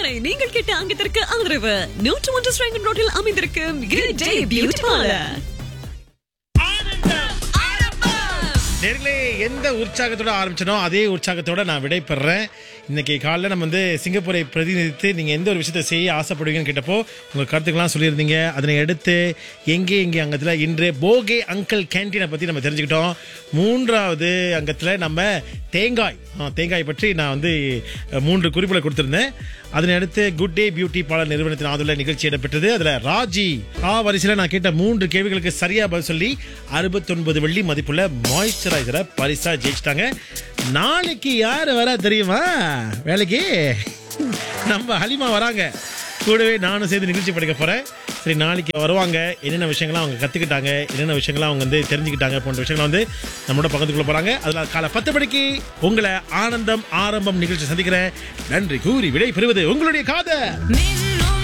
இதுவரை நீங்கள் கேட்ட அங்கத்திற்கு ஆதரவு நூற்று ஒன்று ஸ்ரேங்கன் ரோட்டில் அமைந்திருக்கும் Good Day Beauty Parlor. நேர்களே எந்த உற்சாகத்தோட ஆரம்பிச்சனோ அதே உற்சாகத்தோட நான் விடை பெறேன் இன்னைக்கு காலைல நம்ம வந்து சிங்கப்பூரை பிரதிநிதித்து நீங்க எந்த ஒரு விஷயத்தை செய்ய ஆசைப்படுவீங்கன்னு கேட்டப்போ உங்க கருத்துக்கெல்லாம் சொல்லியிருந்தீங்க அதனை அடுத்து எங்கே எங்கே அங்கத்துல இன்று போகே அங்கிள் கேன்டீனை பத்தி நம்ம தெரிஞ்சுக்கிட்டோம் மூன்றாவது அங்கத்துல நம்ம தேங்காய் ஆ, தேங்காய் பற்றி நான் வந்து அஹ், மூன்று குறிப்புகளை கொடுத்திருந்தேன் அதனை அடுத்து குட் டே பியூட்டி பார்லர் நிறுவனத்தின் ஆதரவுல நிகழ்ச்சி இடம்பெற்றது அதுல ராஜி ஆ வரிசையில நான் கேட்ட மூன்று கேள்விகளுக்கு சரியா பதில் சொல்லி அறுபத்தொன்பது வெள்ளி மதிப்புள்ள மாய்ஸ்சரைசரை பரிசா ஜெயிச்சிட்டாங்க நாளைக்கு யார் வர தெரியுமா வேலைக்கு நம்ம ஹலிமா வராங்க கூடவே நானும் சேர்ந்து நிகழ்ச்சி படிக்க போறேன் சரி நாளைக்கு வருவாங்க என்னென்ன விஷயங்கள்லாம் அவங்க கத்துக்கிட்டாங்க என்னென்ன விஷயங்கள்லாம் அவங்க வந்து தெரிஞ்சுக்கிட்டாங்க போன்ற விஷயங்களை வந்து நம்மளோட பக்கத்துக்குள்ள போறாங்க அதுல காலை பத்து மணிக்கு உங்களை ஆனந்தம் ஆரம்பம் நிகழ்ச்சி சந்திக்கிறேன் நன்றி கூறி விடை பெறுவது உங்களுடைய காதை மின்